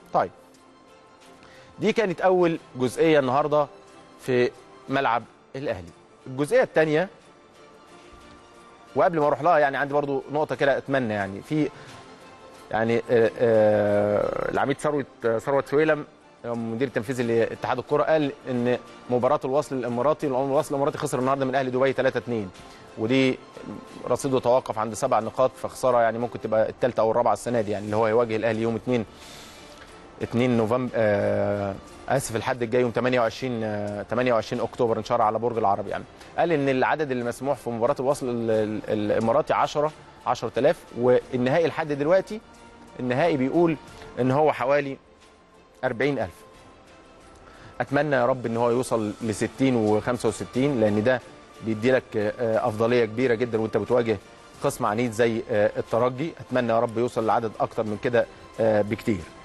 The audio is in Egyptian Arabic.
طيب دي كانت اول جزئيه النهارده في ملعب الاهلي الجزئيه الثانيه وقبل ما اروح لها يعني عندي برضو نقطه كده اتمنى يعني في يعني آه، آه، العميد ثروت ثروت سويلم المدير التنفيذي لاتحاد الكره قال ان مباراه الوصل الاماراتي الوصل الاماراتي خسر النهارده من اهلي دبي 3 2 ودي رصيده توقف عند سبع نقاط فخساره يعني ممكن تبقى الثالثه او الرابعه السنه دي يعني اللي هو هيواجه الاهلي يوم 2 2 نوفمبر آه اسف الحد الجاي يوم 28 آه 28 اكتوبر ان شاء الله على برج العرب يعني قال ان العدد اللي مسموح في مباراه الوصل ال- ال- الاماراتي 10 10000 والنهائي لحد دلوقتي النهائي بيقول ان هو حوالي 40000 اتمنى يا رب ان هو يوصل ل 60 و65 لان ده بيدي لك آه، افضليه كبيره جدا وانت بتواجه خصم عنيد زي آه، الترجي اتمنى يا رب يوصل لعدد اكتر من كده آه، بكتير